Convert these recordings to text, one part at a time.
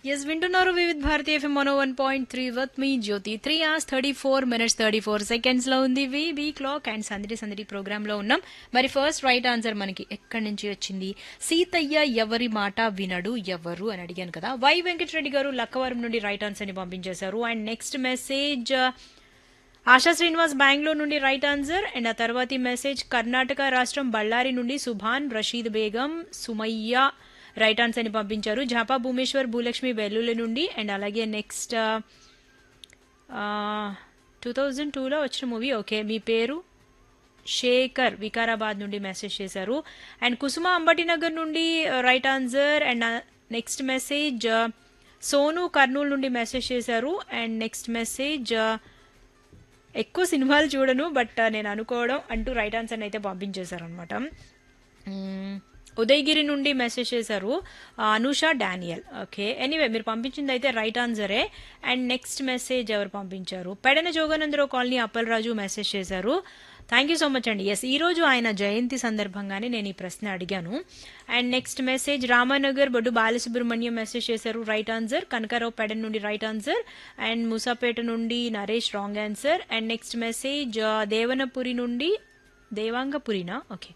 yes వింటున్నారు Vividh Bharati FM one one point three with me Jyothi three hours thirty four minutes thirty four seconds లో ఉంది we be clock and సందడి సందడి programme లో ఉన్నాం మరి ఫస్ట్ రైట్ ఆన్సర్ మనకి ఎక్కడి నుంచి వచ్చింది సీతయ్య ఎవరి మాట వినడు ఎవరు అని అడిగాను కదా వై వెంకటరెడ్డి గారు లక్కవరం నుండి రైట్ ఆన్సర్ ని పంపించేశారు and next message Asha Srinivas Bengaluru నుండి రైట్ ఆన్సర్ అండ్ ఆ తర్వాతి మెసేజ్ కర్ణాటక రాష్ట్రం బళ్ళారి నుండి సుభాన్ రషీద్ బేగం సుమయ్య రైట్ ఆన్సర్ అని పంపించారు జాపా భూమేశ్వర్ భూలక్ష్మి వెల్లుల్లి నుండి అండ్ అలాగే నెక్స్ట్ టూ థౌజండ్ టూలో వచ్చిన మూవీ ఓకే మీ పేరు శేఖర్ వికారాబాద్ నుండి మెసేజ్ చేశారు అండ్ కుసుమ అంబటినగర్ నుండి right answer and next message Sonu Kurnool నుండి మెసేజ్ చేశారు అండ్ నెక్స్ట్ మెసేజ్ ఎక్కువ సినిమాలు చూడను బట్ నేను అనుకోవడం అంటూ రైట్ ఆన్సర్ అయితే పంపించేశారు అనమాట ఉదయగిరి నుండి మెసేజ్ చేశారు అనుష డానియల్ ఓకే ఎనీవే మీరు పంపించింది అయితే రైట్ ఆన్సరే అండ్ నెక్స్ట్ మెసేజ్ ఎవరు పంపించారు పెడన జోగానందరావు కాలనీ అప్పలరాజు మెసేజ్ చేశారు థ్యాంక్ యూ సో మచ్ అండి ఎస్ ఈరోజు ఆయన జయంతి సందర్భంగానే నేను ఈ ప్రశ్న అడిగాను and next message Ramanagar Boddu Balasubrahmanyam message చేశారు రైట్ ఆన్సర్ కనకారావు పెడన్ నుండి రైట్ ఆన్సర్ అండ్ ముసాపేట నుండి Naresh wrong answer and next message Devanapuri నుండి దేవాంగపురినా ఓకే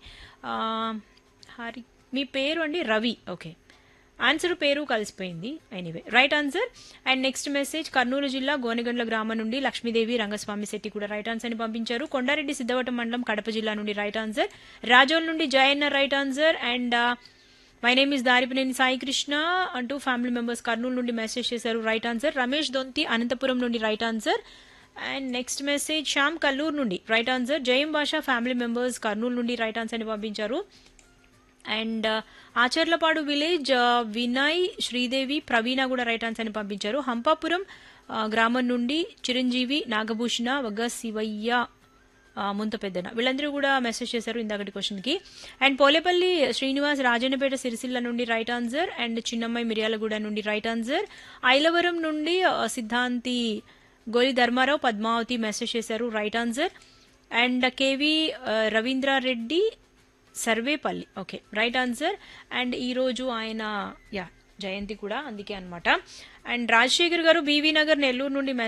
హరి మీ పేరు అండి రవి ఓకే ఆన్సర్ పేరు కలిసిపోయింది anyway right answer and next message Kurnool జిల్లా గోనెగండ్ల గ్రామం నుండి లక్ష్మీదేవి రంగస్వామి శెట్టి కూడా రైట్ ఆన్సర్ ని పంపించారు కొండారెడ్డి సిద్ధవటం మండలం కడప జిల్లా నుండి రైట్ ఆన్సర్ రాజోల్ నుండి Jayanna right answer and my name is Daripineni Sai Krishna అంటూ ఫ్యామిలీ మెంబర్స్ కర్నూలు నుండి మెసేజ్ చేశారు రైట్ ఆన్సర్ రమేష్ దొంతి అనంతపురం నుండి right answer and next message Shyam Kalluru నుండి రైట్ ఆన్సర్ జయం భాష ఫ్యామిలీ మెంబర్స్ కర్నూలు నుండి రైట్ ఆన్సర్ ని పంపించారు అండ్ ఆచర్లపాడు విలేజ్ వినయ్ శ్రీదేవి ప్రవీణ కూడా రైట్ ఆన్సర్ అని పంపించారు హంపాపురం గ్రామం నుండి చిరంజీవి నాగభూషణ వగ్గ శివయ్య ముంత పెద్దన వీళ్ళందరూ కూడా మెసేజ్ చేశారు ఇందాకటి క్వశ్చన్కి అండ్ పోలేపల్లి శ్రీనివాస్ రాజన్నపేట సిరిసిల్ల నుండి రైట్ ఆన్సర్ అండ్ చిన్నమ్మాయి మిర్యాలగూడ నుండి రైట్ ఆన్సర్ ఐలవరం నుండి సిద్ధాంతి గోలి ధర్మారావు పద్మావతి మెసేజ్ చేశారు right answer and K V Ravindrareddy Sarvepalli okay right answer and ఈరోజు ఆయన యా జయంతి కూడా అందుకే అనమాట అండ్ రాజశేఖర్ గారు బీవీ నగర్ నెల్లూరు నుండి